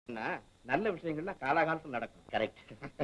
என்ன, நல்ல விஷயங்கள்லாம் காலாகாலத்துல நடக்கும் கரெக்ட்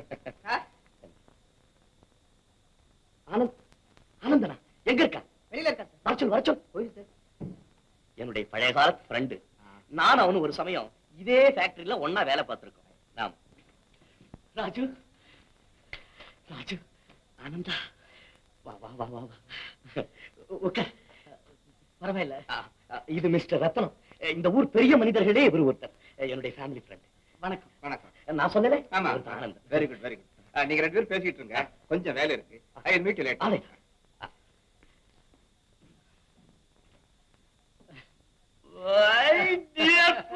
ஆனந்த் ஆனந்தனா எங்க இருக்கா வெளியில இருக்கா சார் வரச்சொல் வரச்சொல் போய் சார் என்னுடைய பழைய காலத்து ஃப்ரெண்டு நான் அவனு ஒரு சமயம் இதே ஃபேக்டரியில ஒண்ணா வேலை பார்த்திருக்கோம் நாம் ராஜு ராஜு ஆனந்தா வா வா வா வா வா ஓகே பரவாயில்ல ஆ, ஆ, இது மிஸ்டர் ரத்னம் இந்த ஊர் பெரிய மனிதர்களே இவர் ஒருத்தர் என்னுடைய ஃபேமிலி ஃப்ரெண்ட் வணக்கம் வணக்கம் நான் சொன்னேன் ஆமா Anand very good very good நீங்க ரெண்டு பேரும் பேசிட்டு இருங்க கொஞ்சம் வேலை இருக்கு ஐ மீட் யூ ஆலை. Later My dear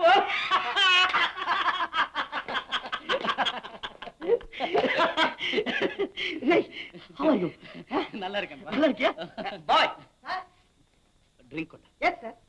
Hey, how are you? நல்லா இருக்கேன் நல்லா இருக்கியா? Boy, drink கொண்டா. எஸ் சார்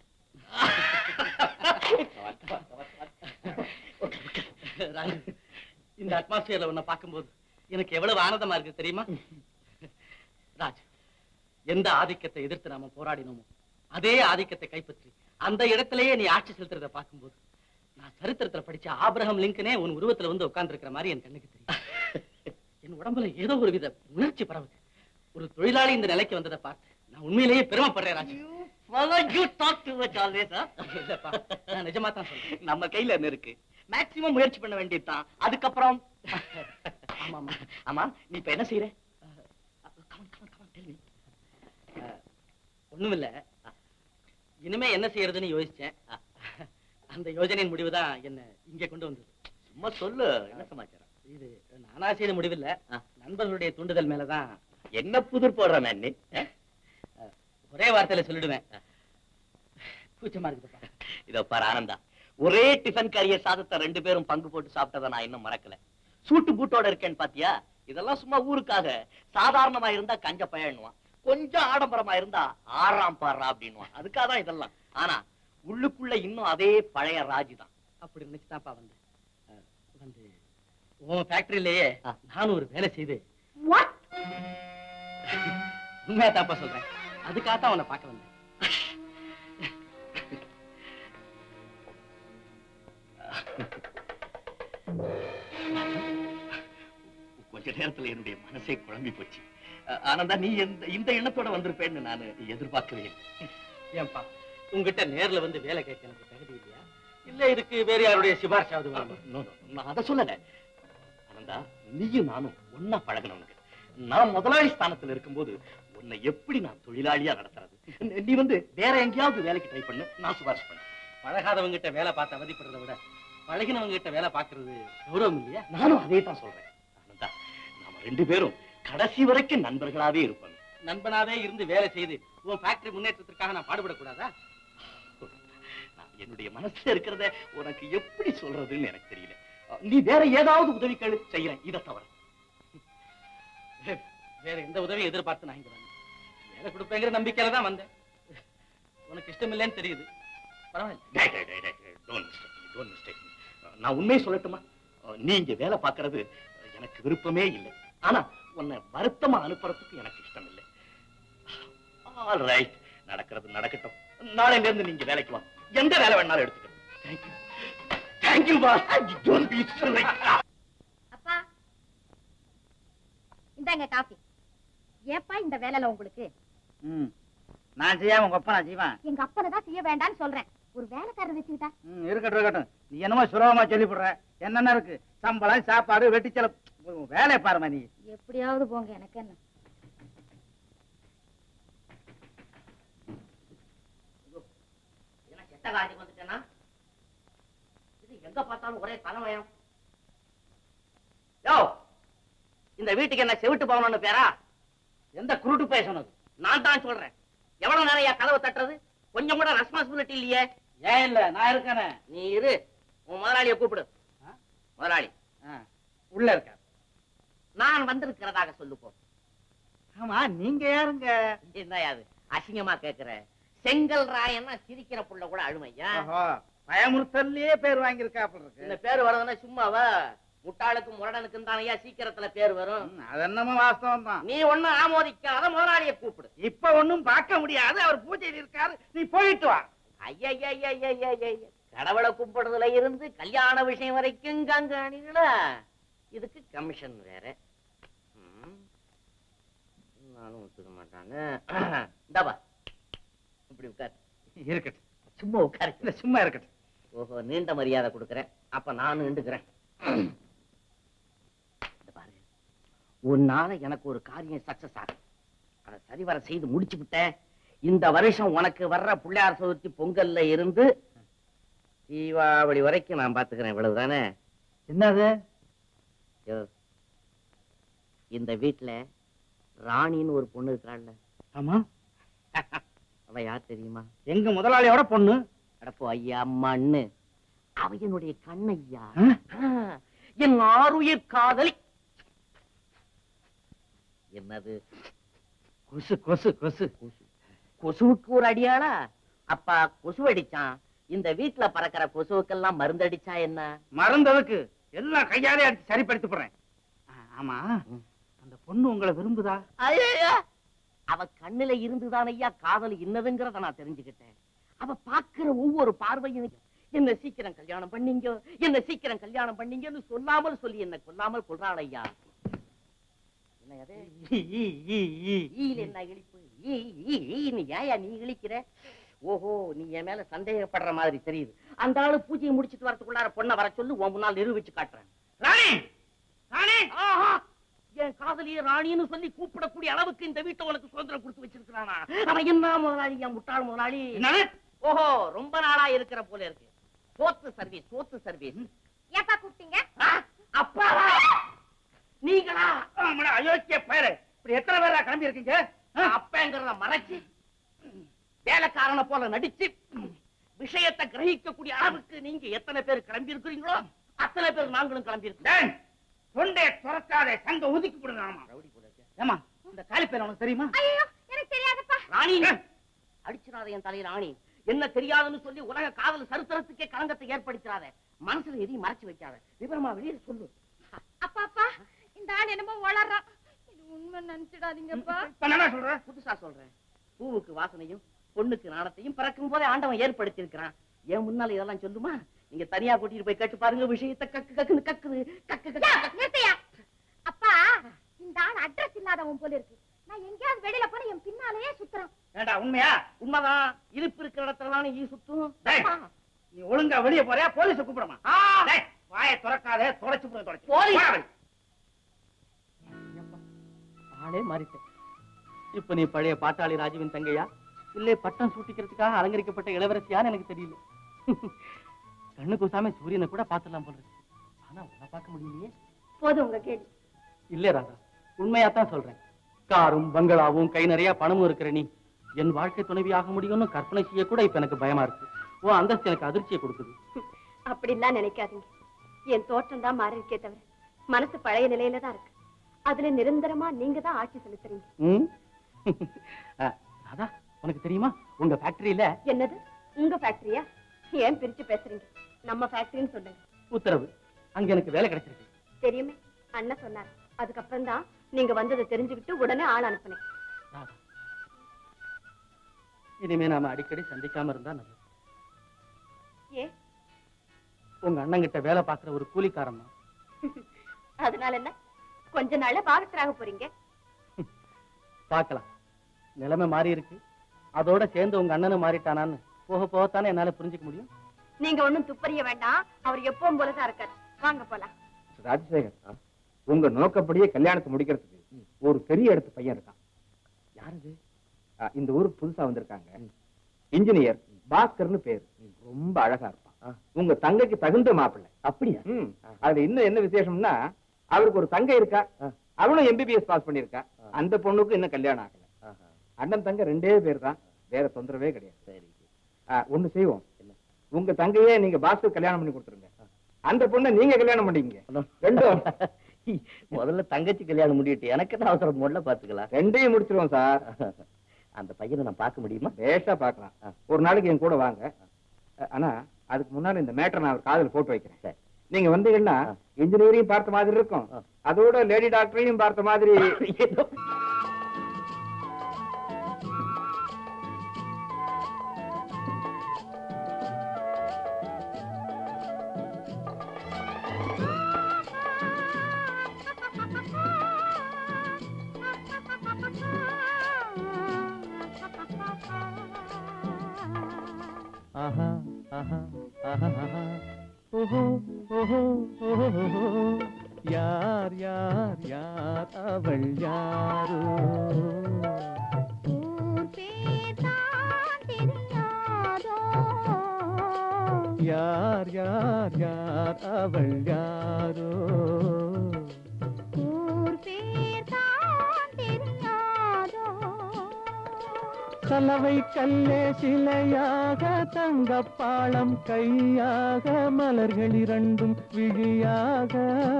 ராஜு இந்த அட்மாஸ்பியர்ல உன்னை பார்க்கும்போது எனக்கு எவ்வளவு ஆனந்தமா இருக்கு தெரியுமா ராஜ் எந்த ஆதிக்கத்தை எதிர்த்து நாம போராடினோமோ அதே ஆதிக்கத்தை கைப்பற்றி அந்த இடத்திலேயே நீ ஆட்சி செலுத்துறத பார்க்கும்போது நான் சரித்திரத்துல படிச்ச ஆபிரகாம் லிங்கனே உன் உருவத்துல வந்து உட்கார்ந்து இருக்கிற மாதிரி என் கண்ணுக்கு தெரியும் என் உடம்புல ஏதோ ஒரு வித உணர்ச்சி பரவுது ஒரு தொழிலாளி இந்த நிலைக்கு வந்ததை பார்த்து நான் உண்மையிலேயே பெருமைப்படுறேன் Raju Father, you talk too much always, huh? இல்லப்பா நான் நிஜமா தான் சொல்றேன் நம்ம கையில என்ன இருக்கு மேக்ஸிமம் முயற்சி பண்ண வேண்டியதுதான் அதுக்கப்புறம் ஆமா ஆமா ஆமா நீ இப்ப என்ன செய்யற Come on, come on, come on, tell me. ஒண்ணுமில்ல இனிமே என்ன செய்யறதுன்னு யோசிச்சேன் அந்த யோஜனையின் முடிவுதான் என்ன இங்க கொண்டு வந்தது சும்மா சொல்லு என்ன சமாச்சாரம் இது நானா செய்த முடிவில்ல ஆ. நண்பர்களுடைய தூண்டுதல் மேலதான் என்ன புதிர் போடுற மேன் நீ ஆ? ஒரே வார்த்தையில சொல்லிடுவேன் கூச்சமா இருக்குதுப்பா இதோ பாரு ஆனந்தா ஒரே டிஃபன் கறிய சாதத்தை ரெண்டு பேரும் பங்கு போட்டு சாப்பிட்டதை நான் இன்னும் மறக்கல சூட்டு பூட்டோட இருக்கேன்னு பாத்தியா இதெல்லாம் சும்மா ஊருக்காக சாதாரணமா இருந்தா கஞ்ச பயணுவான் கொஞ்சம் ஆடம்பரமா இருந்தா ஆறாம் பாடுறா அப்படின்னுவான் அதுக்காக தான் இதெல்லாம் ஆனா உள்ளுக்குள்ள இன்னும் அதே பழைய ராஜி தான் அப்படி நினைச்சுதான்ப்பா வந்தேன் அஹ், வந்து உன் ஃபேக்டரியிலேயே ஆ. நானும் ஒரு வேலை செய்து உண்மையா தாப்பா சொல்றேன் அதுக்காக தான் உன்னை பார்க்க வந்தேன் கொஞ்ச நேரத்துல என்னுடைய மனசே குழம்பி போச்சு அஹ், ஆனந்தா நீ எந்த இந்த எண்ணத்தோட வந்திருப்பேன்னு நான் எதிர்பார்க்கவே இல்லை ஏன்பா உங்ககிட்ட நேர்ல வந்து வேலை கேட்க எனக்கு தகுதி இல்லையா இல்ல இதுக்கு வேற யாருடைய சிபாரிசாவது வேணுமா No, no, நான் அதை சொல்லல ஆனந்தா நீயும் நானும் ஒன்னா பழகணுங்க நான் முதலாளி ஸ்தானத்துல இருக்கும்போது உன்னை எப்படி நான் தொழிலாளியா நடத்துறது நீ- நீ வந்து வேற எங்கேயாவது வேலைக்கு ட்ரை பண்ணு நான் சிபாரிசு பண்ணேன் பழகாதவங்க கிட்ட வேலை பார்த்து அவதிப்படுறதை விட பழகினவங்க கிட்ட வேலை பார்க்கறது கௌரவம் இல்லையா நானும் அதே தான் சொல்றேன் ஆனந்தா நாம ரெண்டு பேரும் கடைசி வரைக்கும் நண்பர்களாவே இருப்போம் நண்பனாவே இருந்து வேலை செய்து உன் ஃபேக்டரி முன்னேற்றத்திற்காக நான் பாடுபடக்கூடாதா நான் என்னுடைய மனசுல இருக்கிறத உனக்கு எப்படி சொல்றதுன்னு எனக்கு தெரியல அஹ், நீ வேற ஏதாவது உதவி கேளு செய்யறேன் இதை தவிர வே- வேற எந்த உதவியும் எதிர்பார்த்து நான் இங்க வந்தேன் வேலை கொடுப்பேங்கிற நம்பிக்கையில தான் வந்தேன் உனக்கு இஷ்டம் இல்லைன்னு தெரியுது பரவாயில்ல டேய், டேய், டேய், டேய், don't mistake me, don't mistake me. அஹ், நான் உண்மையை சொல்லட்டுமா அஹ், நீ இங்க வேலை பார்க்கறது அஹ், எனக்கு விருப்பமே இல்லை ஆனா உன்னை வருத்தமா அனுப்புறதுக்கு எனக்கு இஷ்டம் இல்லை ஆல் ரைட் நடக்கிறது நடக்கட்டும் நாளையில இருந்து நீங்க வேலைக்கு வா எந்த வேலை வேணாலும் எடுத்துக்கணும் thank you thank you boss don't be அப்பா இந்தாங்க காஃபி ஏப்பா இந்த வேலைல உங்களுக்கு ம் நான் செய்யாம உங்க அப்பா நான் செய்வேன் எங்க அப்பனை தான் செய்ய வேண்டாம்னு சொல்றேன் ஒரு வேலைக்காரர் வச்சுக்கிட்டா ம் இருக்கட்டும் இருக்கட்டும் நீ என்னமோ சுலபமா சொல்லி போடுற என்னென்ன இருக்கு சம்பளம் சாப்பாடு வெட்டிச்சல வேலையை பாருமா நீ எப்படியாவது போங்க எனக்கு என்ன என்ன கெட்ட காரியத்துக்கு வந்துட்டேன்னா இது எங்க பார்த்தாலும் ஒரே தலைவயம் யோ இந்த வீட்டுக்கு என்ன செவிட்டு போகணும்னு பேரா எந்த குருட்டு போய் சொன்னது நான் தான் சொல்றேன் எவ்வளவு நேரம் என் கதவை தட்டுறது கொஞ்சம் கூட ரெஸ்பான்சிபிலிட்டி இல்லையே ஏன் இல்ல நான் இருக்கேனே நீ இரு உன் முதலாளியை கூப்பிடு ஆ? முதலாளி ஆ, உள்ள இருக்க நான் வந்திருக்கிறதாக சொல்லு போ ஆமா நீங்க யாருங்க என்ன அது அசிங்கமா கேக்குற செங்கல் ராயன்னா சிரிக்கிற புள்ள கூட அழுமையா ஓஹோ பயமுறுத்தல்லையே பேர் வாங்கியிருக்காப்புல இந்த இருக்கு பேர் வரதுன்னா சும்மாவா முட்டாளுக்கும் முரடனுக்கும் தானையா சீக்கிரத்துல பேர் வரும் ம், அது என்னமோ வாஸ்தவம் தான் நீ ஒண்ணும் ஆமோதிக்காத முதலாளியை கூப்பிடு இப்ப ஒண்ணும் பார்க்க முடியாது அவர் பூஜையில் இருக்காரு நீ போயிட்டு வா ஐயா கடவுளை கும்பிடுறதுல இருந்து கல்யாண விஷயம் வரைக்கும் கங்காணிகளா இதுக்கு கமிஷன் வேற ம். நானும் ஒத்துக்க மாட்டானே இந்தாப்பா இப்படி உட்கார் இருக்கட்டும் சும்மா உட்காரு இல்ல சும்மா இருக்கட்டும் ஓஹோ நீண்ட மரியாதை கொடுக்குறேன் அப்ப நானும் நின்றுக்கிறேன் இந்த பாரு உன்னால எனக்கு ஒரு காரியம் சக்சஸ் ஆகும் அதை சரிவர செய்து முடிச்சு விட்டேன் இந்த வருஷம் உனக்கு வர்ற பிள்ளையார் சதுர்த்தி பொங்கல்ல இருந்து தீபாவளி வரைக்கும் நான் பாத்துக்கிறேன் இவ்வளவுதானே என்னது யோ, இந்த வீட்டுல ராணின்னு ஒரு பொண்ணு இருக்கிறாள்ல ஆமா அவ யார் தெரியுமா எங்க முதலாளியோட பொண்ணு அடப்போ ஐயா மண்ணு அவ என்னுடைய கண்ணையா ஆ? ஆ, என் ஆருயிர் காதலி என்னது கொசு கொசு கொசு கொசு கொசுவுக்கு ஒரு அடியாளா அப்பா கொசு அடிச்சான் இந்த வீட்டுல பறக்கிற கொசுவுக்கெல்லாம் மருந்தடிச்சா என்ன மறந்ததுக்கு எல்லாம் கையாலே அடிச்சு சரிப்படுத்தி போடுறேன் ஆ, ஆமா ம். அந்த பொண்ணு உங்களை விரும்புதா ஐயையோ! அவ கண்ணுல இருந்துதான் ஐயா காதல் இன்னதுங்கிறத நான் தெரிஞ்சுக்கிட்டேன் அவ பாக்குற ஒவ்வொரு பார்வையும் என்ன சீக்கிரம் கல்யாணம் பண்ணீங்க என்ன சீக்கிரம் கல்யாணம் பண்ணீங்கன்னு சொல்லாமல் சொல்லி என்ன கொல்லாமல் கொள்றாள் ஐயா என்ன அது? ஈயில என்ன இழிப்பு ஈ, ஈ, ஈன்னு ஏயா நீ இழிக்கிற ஓஹோ நீ என் மேல சந்தேகப்படுற மாதிரி தெரியுது அந்த ஆளு பூஜையை முடிச்சிட்டு வரதுக்குள்ளார பொண்ணை வர சொல்லு உன் முன்னால் நிரூபிச்சு காட்டுறேன் ராணி ராணி ஆஹா! என் காதலிய ராணின்னு சொல்லி கூப்பிடக்கூடிய அளவுக்கு இந்த வீட்டை உனக்கு சுதந்திரம் கொடுத்து வச்சிருக்கிறானா அவன் என்ன முதலாளி என் முட்டாள் முதலாளி என்னது ஓஹோ ரொம்ப நாளா இருக்கிற போல இருக்கு சோத்து சர்வீஸ் சோத்து சர்வீஸ் ஏப்பா கூப்பிட்டீங்க அப்பாவா நீங்களா ஆமாடா, அயோக்கிய பேரு இப்படி எத்தனை பேரா கிளம்பி இருக்கீங்க ஆ? அப்பங்கிறத மறைச்சு வேலைக்காரனை போல நடிச்சு விஷயத்தை கிரகிக்கக்கூடிய அளவுக்கு நீங்க எத்தனை பேர் கிளம்பி இருக்கிறீங்களோ அத்தனை பேர் நாங்களும் கிளம்பி இருக்கோம் டேய், தொண்டைய துறக்காதே சங்க ஒதுக்கி விடுங்க ஆமா ஏமா இந்த காலி பேர் உனக்கு தெரியுமா ஐயோ எனக்கு தெரியாதப்பா ராணி அடிச்சிடாத என் தலையில ராணி என்ன தெரியாதுன்னு சொல்லி உலக காதல் சரித்திரத்துக்கே களங்கத்தை ஏற்படுத்தாத மனசுல எதையும் மறைச்சு வைக்காத விவரமா வெளியே சொல்லு அப்பா அப்பா இந்த ஆள் என்னமோ வளர்றான் இது உண்மை நினைச்சிடாதீங்கப்பா இப்ப என்ன சொல்ற புதுசா சொல்றேன் பூவுக்கு வாசனையும் பொண்ணுக்கு நாணத்தையும் பிறக்கும் போதே ஆண்டவன் ஏற்படுத்தி இருக்கிறான் ஏன் முன்னால இதெல்லாம் சொல்லுமா நீங்க தனியா கூட்டிட்டு போய் கேட்டு பாருங்க விஷயத்தை கக்கு கக்குன்னு கக்குது கக்கு கக்கு யா, நிறுத்தையா அப்பா இந்த ஆள் அட்ரஸ் இல்லாதவன் போல இருக்கு நான் எங்கேயாவது வெளியில போன என் பின்னாலேயே சுத்துறான் ஏண்டா உண்மையா உண்மைதான் இருப்பு இருக்கிற இடத்துல தானே ஈ சுத்தும் டேய். நீ ஒழுங்கா வெளிய போறியா போலீஸ கூப்பிடுமா ஆ! டேய் வாயை துறக்காதே தொலைச்சு போடு தொலைச்சு போலீஸ். போடா வெளிய. ஆளே மாறிட்டேன் இப்ப நீ பழைய பாட்டாளி ராஜுவின் தங்கையா இல்ல பட்டம் சூட்டிக்கிறதுக்காக அலங்கரிக்கப்பட்ட இளவரசியான்னு எனக்கு தெரியல கண்ணு கூசாம சூரியனை கூட பாத்துடலாம் போல இருக்கு ஆனா உன்னை பார்க்க முடியலையே போதும் உங்க கேள்வி இல்ல ராதா உண்மையாத்தான் சொல்றேன் காரும் பங்களாவும் கை நிறைய பணமும் இருக்கிற நீ என் வாழ்க்கை துணைவியாக முடியும்னு கற்பனை செய்ய கூட இப்ப எனக்கு பயமா இருக்கு உன் அந்தஸ்து எனக்கு அதிர்ச்சியை கொடுக்குது அப்படிலாம் நினைக்காதீங்க என் தோற்றம் தான் மாறி இருக்கே தவிர மனசு பழைய நிலையில தான் இருக்கு அதுல நிரந்தரமா நீங்க தான் ஆட்சி செலுத்துறீங்க ம்? அஹ், ராதா உனக்கு தெரியுமா உங்க ஃபேக்டரியில என்னது உங்க ஃபேக்டரியா ஏன் பிரிச்சு பேசுறீங்க நம்ம ஃபேக்டரின்னு சொல்லுங்க உத்தரவு அங்க எனக்கு வேலை கிடைச்சிருக்கு தெரியுமே அண்ணன் சொன்னார் அதுக்கப்புறம் தான் நீங்க வந்ததை தெரிஞ்சுக்கிட்டு உடனே ஆள் அனுப்புனேன் ராதா இனிமே நாம அடிக்கடி சந்திக்காம இருந்தா நல்லது ஏ உங்க அண்ணன் கிட்ட வேலை பார்க்கிற ஒரு கூலிக்காரம்மா அதனால என்ன கொஞ்ச நாள்ல பாகத்தராக போறீங்க பார்க்கலாம் நிலைமை மாறி இருக்கு அதோட சேர்ந்து உங்க அண்ணனும் மாறிட்டானான்னு போக போகத்தானே என்னால புரிஞ்சுக்க முடியும் நீங்க ஒண்ணும் துப்பறிய வேண்டாம் அவர் எப்பவும் போலதான் இருக்காரு வாங்க போலாம் ராஜசேகர் உங்க நோக்கப்படியே கல்யாணத்தை முடிக்கிறதுக்கு ஒரு பெரிய இடத்து பையன் இருக்கான் யாருது ஆ, இந்த ஊருக்கு புதுசா வந்திருக்காங்க இன்ஜினியர் பாஸ்கர்னு பேரு ரொம்ப அழகா இருப்பான் உங்க தங்கைக்கு தகுந்த மாப்பிள்ளை அப்படியா ம். அதுல இன்னும் என்ன விசேஷம்னா அவருக்கு ஒரு தங்கை இருக்கா அவளும் எம்பிபிஎஸ் பாஸ் பண்ணிருக்கா அந்த பொண்ணுக்கும் இன்னும் கல்யாணம் ஆகல அண்ணன் தங்க ரெண்டே பேர் தான் வேற தொந்தரவே கிடையாது சரி ஆ, ஒண்ணு செய்வோம் உங்க தங்கையே நீங்க பாஸ்கர் கல்யாணம் பண்ணி கொடுத்துருங்க அந்த பொண்ணை நீங்க கல்யாணம் பண்ணிக்கங்க ரெண்டும் முதல்ல தங்கச்சி கல்யாணம் முடியட்டு எனக்கு என்ன அவசரம் முதல்ல பாத்துக்கலாம் ரெண்டையும் முடிச்சிருவோம் சார் அந்த பையனை நான் பார்க்க முடியுமா பேஷா பார்க்கலாம் ஒரு நாளைக்கு என் கூட வாங்க அ, ஆனா அதுக்கு முன்னால இந்த மேட்டரை நான் ஒரு காதுல போட்டு வைக்கிறேன் சரி. நீங்க வந்தீங்கன்னா இன்ஜினியரையும் பார்த்த மாதிரி இருக்கும் ஆ. அதோட லேடி டாக்டரையும் பார்த்த மாதிரி ஏதோ ஆஹா, ஆஹா, ஆஹா. ஓஹோ, ஓஹோ, ஓஹோ. யார் யார் யார் அவள் யாரோ ஊர் பேர் தான் தெரியாதோ யார் யார் யார் அவள் யாரோ ஊர் பேர் தான் தெரியாதோ சலவை கல்லே சிலையாக தங்கப்பாளம் கையாக மலர்கள் இரண்டும் விழியாக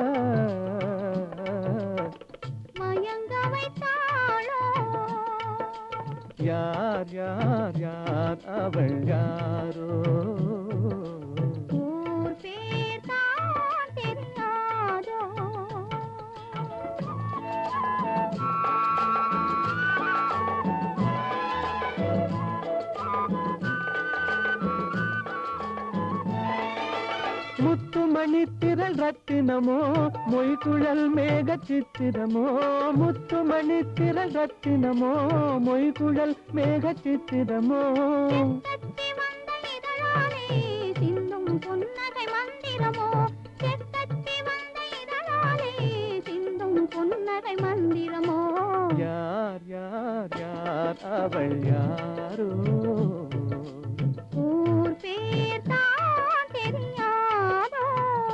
மயங்க வைத்தாளோ யார் யார் யார் அவள் யாரோ ஊர் பேர் தான் தெரியாதோ முத்துமணி திரள் ரத்தினமோ மொய்குழல் மேக சித்திரமோ முத்துமணி திரள் ரத்தினமோ மொய்குழல் மேக சித்திரமோ தத்தி வந்த இதழாலே சிந்தும் புன்னகை மந்திரமோ செத்தத்தி வந்த இதழாலே சிந்தும் புன்னகை மந்திரமோ யார் யார் யார் அவள் யாரோ ஊர் பேர் தான் தெரியாதோ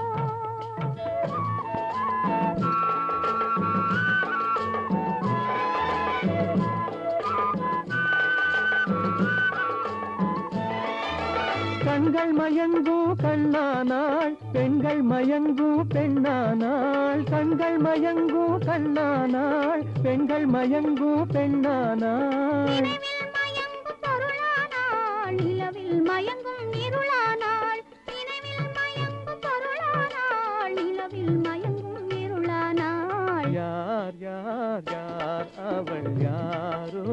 கண்கள் மயங்கும் கண்ணானாள் பெண்கள் மயங்கும் பெண்ணானாள் கண்கள் மயங்கும் கண்ணானாள் பெண்கள் மயங்கும் பெண்ணானாள் நினைவில் மயங்கும் பொருளானாள் நிலவில் மயங்கும் இருளானாள் நினைவில் மயங்கும் பொருளானாள் நிலவில் மயங்கும் இருளானாள் யார் யார் யார் அவள் யாரோ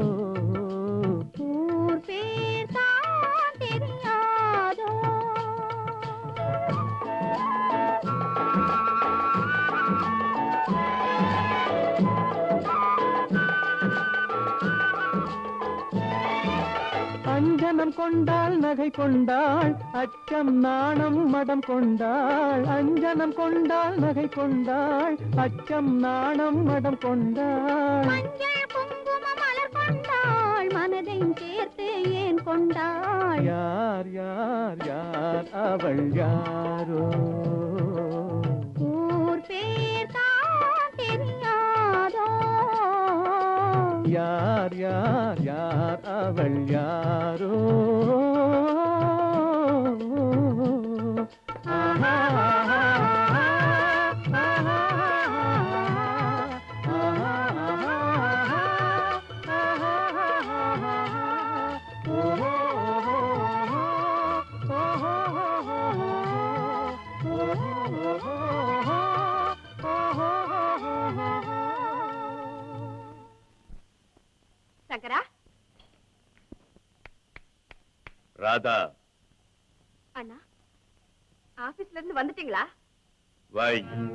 ஊர் பேர் தான் தெரியாதோ அஞ்சனம் கொண்டாள் நகை கொண்டாள் அச்சம் நாணம் மடம் கொண்டாள் அஞ்சனம் கொண்டாள் நகை கொண்டாள் அச்சம் நாணம் மடம் கொண்டாள் மஞ்சள் குங்கும மலர் கொண்டாள் மனதை சேர்த்து ஏன் கொண்டாள் யார் யார் யார் அவள் யாரோ ஊர் பேர் தான் தெரியாதோ யார் யார் யார் அவள் யாரோ ஆஹா, ஆஹா, ஆஹா, சங்கரா ராதா அண்ணா ஆபீஸ்ல இருந்து வந்துட்டீங்களா வை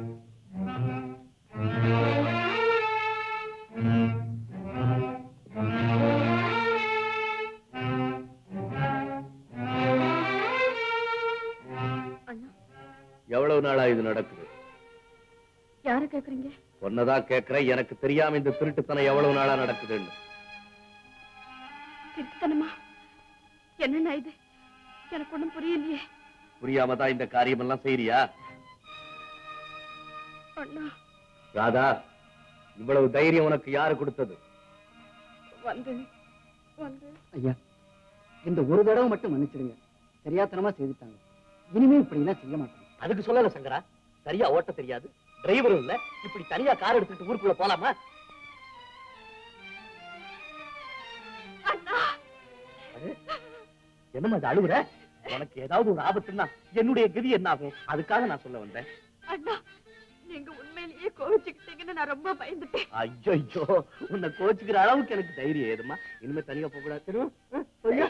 அண்ணா எவ்வளவு நாளா இது நடக்குது யார கேக்குறீங்க ஒன்னதான் கேக்குறேன் எனக்கு தெரியாம இந்த திருட்டுத்தனம் எவ்வளவு நாளா நடக்குதுன்னு திருத்தனமா என்னண்ணா இது எனக்கு ஒண்ணும் புரியலையே புரியாம தான் இந்த காரியம் எல்லாம் செய்யறியா அண்ணா ராதா இவ்வளவு தைரியம் உனக்கு யாரு கொடுத்தது வந்து வந்து ஐயா இந்த ஒரு தடவை மட்டும் மன்னிச்சிடுங்க தெரியாத்தனமா செய்துட்டாங்க இனிமே இப்படி எல்லாம் செய்ய மாட்டாங்க அதுக்கு சொல்லல சங்கரா சரியா ஓட்ட தெரியாது டிரைவரும் இல்ல இப்படி தனியா கார் எடுத்துட்டு ஊருக்குள்ள போலாமா அண்ணா என்னம்மா இது அழுகுற உனக்கு ஏதாவது ஒரு ஆபத்துன்னா என்னுடைய கதி என்ன ஆகும் அதுக்காக நான் சொல்ல வந்தேன் அண்ணா நீங்க உண்மையிலேயே கோவிச்சுக்கிட்டீங்கன்னு நான் ரொம்ப பயந்துட்டேன் ஐயோ உன்னை கோச்சுக்கிற அளவுக்கு எனக்கு தைரியம் ஏதுமா இனிமே தனியா போக கூடாது தெரியும்? ஆ, சொல்லியா?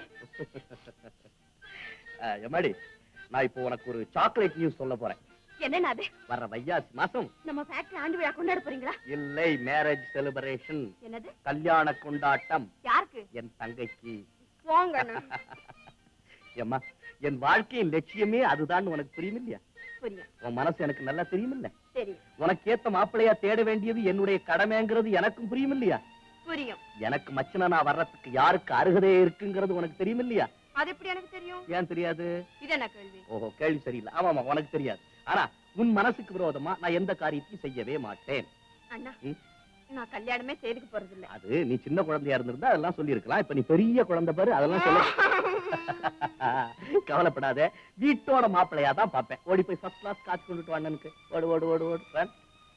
ஆ, எம்மாடி நான் இப்போ உனக்கு ஒரு சாக்லேட் நியூஸ் சொல்ல போறேன் என்னண்ணா அது வர்ற வையாசி மாசம் நம்ம ஃபேக்டரி ஆண்டு விழா கொண்டாட போறீங்களா இல்லை மேரேஜ் செலிப்ரேஷன் என்னது கல்யாண கொண்டாட்டம் யாருக்கு என் தங்கைக்கு போங்க அண்ணா ஏம்மா என் வாழ்க்கையின் லட்சியமே அதுதான் உனக்கு புரியும் இல்லையா புரியும் உன் மனசு எனக்கு நல்லா தெரியும் இல்ல தெரியும் உனக்கு ஏத்த மாப்பிள்ளையா தேட வேண்டியது என்னுடைய கடமைங்கிறது எனக்கும் புரியும் இல்லையா புரியும் எனக்கு மச்சனா நான் வர்றதுக்கு யாருக்கு அருகதை இருக்குங்கிறது உனக்கு தெரியும் இல்லையா அது எப்படி எனக்கு தெரியும் ஏன் தெரியாது இது என்ன கேள்வி ஓஹோ கேள்வி சரியில்லை ஆமா ஆமா உனக்கு தெரியாது ஆனா உன் மனசுக்கு விரோதமா நான் எந்த காரியத்தையும் செய்யவே மாட்டேன் அண்ணா ம். நான் கல்யாணமே செய்துக்க போறது இல்ல அது நீ சின்ன குழந்தையா இருந்திருந்தா அதெல்லாம் சொல்லியிருக்கலாம் இப்ப நீ பெரிய குழந்தை பாரு அதெல்லாம் சொல்ல கவலைப்படாத வீட்டோட மாப்பிள்ளையா தான் பாப்பேன் ஓடி போய் ஃபர்ஸ்ட் கிளாஸ் காசு கொண்டுட்டு வாண்ணனுக்கு ஓடு ஓடு ஓடு ஓடு run.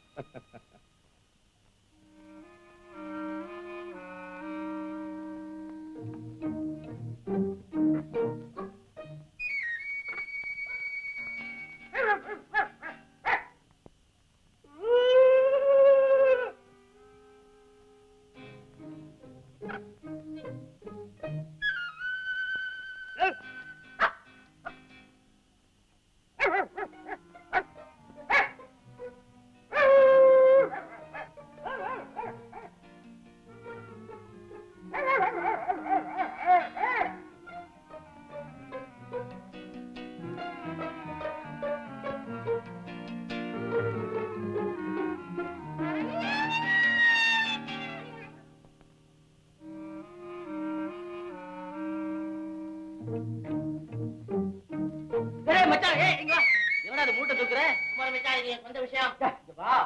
ஏய் மச்சான் ஏய் இங்க வா என்னடா அது மூட்டை தூக்குற குமார மச்சான் இது எனக்கு வந்த விஷயம் இங்க வா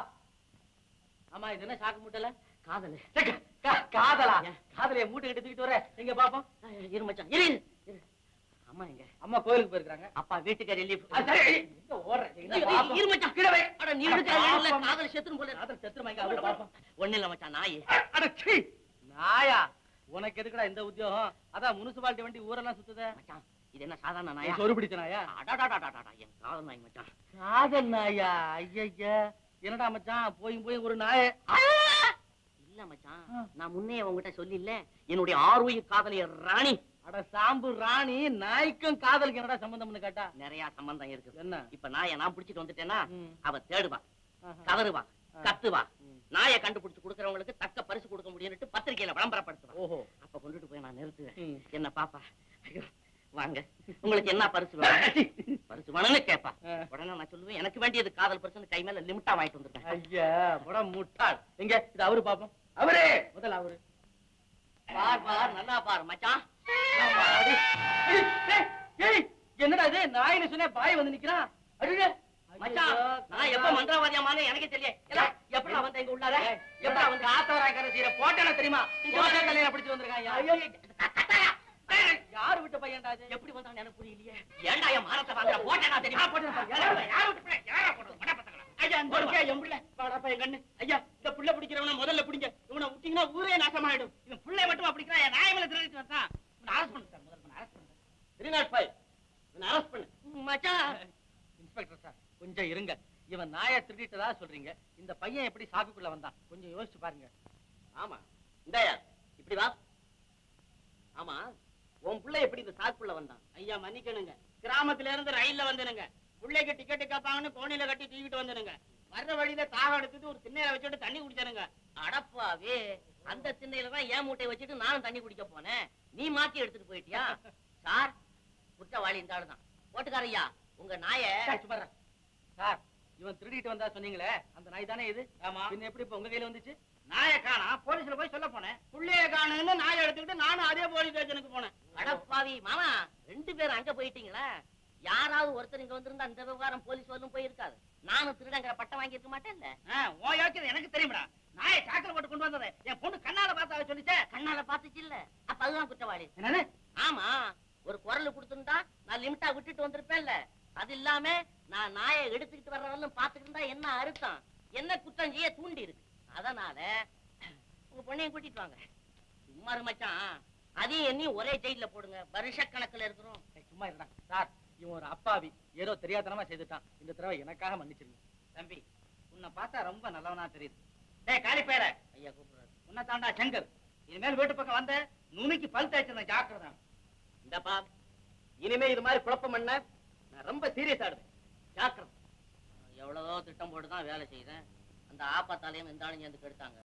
ஆமா இது என்ன சாக்கு மூட்டல காதல் காதலா காதலைய மூட்டை கட்டி தூக்கிட்டு வர எங்க பாப்போம் இரு மச்சான் இரு இரு, இரு அம்மா எங்க அம்மா கோயிலுக்கு போயிருக்காங்க அப்பா வீட்டுக்கு ரிலீஃப் எங்க ஓடுற எங்க பாப்போம் இரு மச்சான் கீழ வை அட நீ எடுக்க இல்ல காதல் செத்துரும் போல காதல் செத்துரு மைங்க அவள பாப்போம் ஒண்ணு இல்ல மச்சான் நாய் அட சீ நாயா உனக்கு எதுக்குடா இந்த உத்தியோகம் அதான் முனிசிபாலிட்டி வண்டி ஊரெல்லாம் சுத்துதே மச்சான் இது என்ன சாதாரண நாயா சொரு பிடிச்ச நாயா அடாடாடாடாடா என் காதல் நாய் மச்சான் காதல் நாயா ஐயா என்னடா மச்சான் போய் போய் ஒரு நாய இல்ல மச்சான் நான் முன்னே உங்ககிட்ட சொல்லில்ல என்னுடைய ஆறுயிர் காதலிய ராணி அட சாம்பு ராணி நாய்க்கும் காதலுக்கு என்னடா சம்பந்தம்னு கேட்டா நிறைய சம்பந்தம் இருக்கு என்ன இப்ப நாயை நான் பிடிச்சிட்டு வந்துட்டேன்னா ம். அவ தேடுவா ஆஹா. கதறுவா ஆ. கத்துவா ம். நாயை கண்டுபிடிச்சு கொடுக்கறவங்களுக்கு தக்க பரிசு கொடுக்க முடியும்னு பத்திரிக்கையில விளம்பரப்படுத்துவா ஓஹோ அப்ப கொண்டுட்டு போய் நான் நிறுத்துவேன் ம். என்ன பாப்பா ஐயோ, வாங்க உங்களுக்கு என்ன பரிசு வேணும் பரிசு வேணும்னு கேப்பா ஆ. உடனே நான் சொல்லுவேன் எனக்கு வேண்டியது காதல் பரிசு கை மேல லிமிட்டா வாங்கிட்டு வந்திருக்கேன் ஐயா பட முட்டாள் எங்க இது அவரு பாப்போம் அவரே முதல்ல அவரு பார் பார் நல்லா பார் மச்சான் அடி. ஏய், ஏய், ஏய், என்னடா இது நாயின்னு சொன்ன பாய் வந்து நிக்கிறான் அடிடே. மச்சான் நான் எப்ப மந்திரவாதியமான எனக்கே தெரியல எப்படி வந்த இங்க உள்ளார எப்படா வந்து ஆத்தவராய் சீர போட்டேன தெரியுமா போட்டே கல்யாணம் பிடிச்சு வந்திருக்கான் ஐயோ, ஐயோ யாரு விட்ட பையன்டா இது எப்படி வந்தான்னு எனக்கு புரியலையே ஏன்டா என் மானத்தை வாங்குற போட்டேனா தெரியுமா போட்டேன் யார விட்டு பிள்ளை? யாரா போட்டது மட பசங்களா ஐயா இந்த ஒரு என் பிள்ளை வாடாப்பா என் கண்ணு ஐயா இந்த புள்ள பிடிக்கிறவன முதல்ல பிடிங்க இவனை விட்டீங்கன்னா ஊரே நாசமாயிடும் இவன் புள்ளை மட்டும் பிடிக்கிறான் என் நாய் மேல திருடிட்டு வந்தான் இவனை அரெஸ்ட் பண்ணு சார் முதல்ல அரெஸ்ட் பண்ணு த்ரீ நாட் ஃபைவ் இவனை அரெஸ்ட் பண்ணு மச்சான் இன்ஸ்பெக்டர் சார் கொஞ்சம் இருங்க இவன் நாயை திருடிட்டதா சொல்றீங்க இந்த பையன் எப்படி சாக்குக்குள்ள வந்தான் கொஞ்சம் யோசிச்சு பாருங்க ஆமா இந்தாயா இப்படி வா ஆமா உன் புள்ள எப்படி இந்த சாக்குள்ள வந்தான் ஐயா மன்னிக்கணுங்க கிராமத்துல இருந்து ரயில்ல வந்தனுங்க பிள்ளைக்கு டிக்கெட் கேட்பாங்கன்னு கோணில கட்டி தூக்கிட்டு வந்தனுங்க வர்ற வழியில தாகம் எடுத்துட்டு ஒரு திண்ணையில வச்சுட்டு தண்ணி குடிச்சானுங்க அடப்பாவே அந்த திண்ணையில தான் ஏன் மூட்டையை வச்சுட்டு நானும் தண்ணி குடிக்க போனேன் நீ மாத்தி எடுத்துட்டு போயிட்டியா சார் குற்றவாளி இந்த ஆளுதான் ஓட்டுக்காரையா உங்க நாய சார், சும்மா இருடா. சார் இவன் திருடிட்டு வந்தா சொன்னீங்களே அந்த நாய் தானே இது ஆமா பின்ன எப்படி இப்ப உங்க கையில வந்துச்சு நாயை காணா போலீஸ்ல போய் சொல்ல போனேன் புள்ளைய காணுன்னு நாயை எடுத்துக்கிட்டு நானும் அதே போலீஸ் ஸ்டேஷனுக்கு போனேன் அடப்பாவி மாமா ரெண்டு பேரும் அங்க போயிட்டீங்களா யாராவது ஒருத்தர் இங்க வந்திருந்தா அந்த விவகாரம் போலீஸ் வரலும் போயிருக்காது நானும் திருடங்கிற பட்டம் வாங்கி இருக்க மாட்டேன்ல ஓ யோக்கியது எனக்கு தெரியுமடா நாயை சாக்கில போட்டு கொண்டு வந்ததை என் பொண்ணு கண்ணால பார்த்தா சொல்லிச்சே கண்ணால பாத்துச்சு இல்ல அப்ப அதுதான் குற்றவாளி என்னன்னு ஆமா ஒரு குரல் கொடுத்திருந்தா நான் லிமிட்டா விட்டுட்டு வந்திருப்பேன்ல அது இல்லாம நான் நாயை எடுத்துக்கிட்டு வர்றவங்களும் பாத்துக்கிட்டு இருந்தா என்ன அர்த்தம் என்ன குற்றம் செய்ய தூண்டி இருக்கு அதனால உங்க பொண்ணையும் கூட்டிட்டு வாங்க சும்மா இரு மச்சான் அதையும் என்னையும் ஒரே ஜெயில போடுங்க வருஷ கணக்குல இருக்கிறோம் ஏய், சும்மா இருடா சார் இவன் ஒரு அப்பாவி ஏதோ தெரியாதனமா செய்துட்டான் இந்த தடவை எனக்காக மன்னிச்சிருங்க தம்பி உன்னை பார்த்தா ரொம்ப நல்லவனா தெரியுது டேய் காலி பேர ஐயா கூப்பிடுறாரு உன்னை தாண்டா சங்கர் இனிமேல் வீட்டு பக்கம் வந்த நுனிக்கு பல் தேய்ச்சிருந்தேன் ஜாக்கிரதை இந்தப்பா இனிமே இது மாதிரி குழப்பம் பண்ண நான் ரொம்ப சீரியஸ் ஆடுவேன் ஜாக்கிரதை எவ்வளவோ திட்டம் போட்டு தான் வேலை செய்தேன் அந்த ஆப்பத்தாலையும் இந்த ஆளுங்க வந்து கெடுத்தாங்க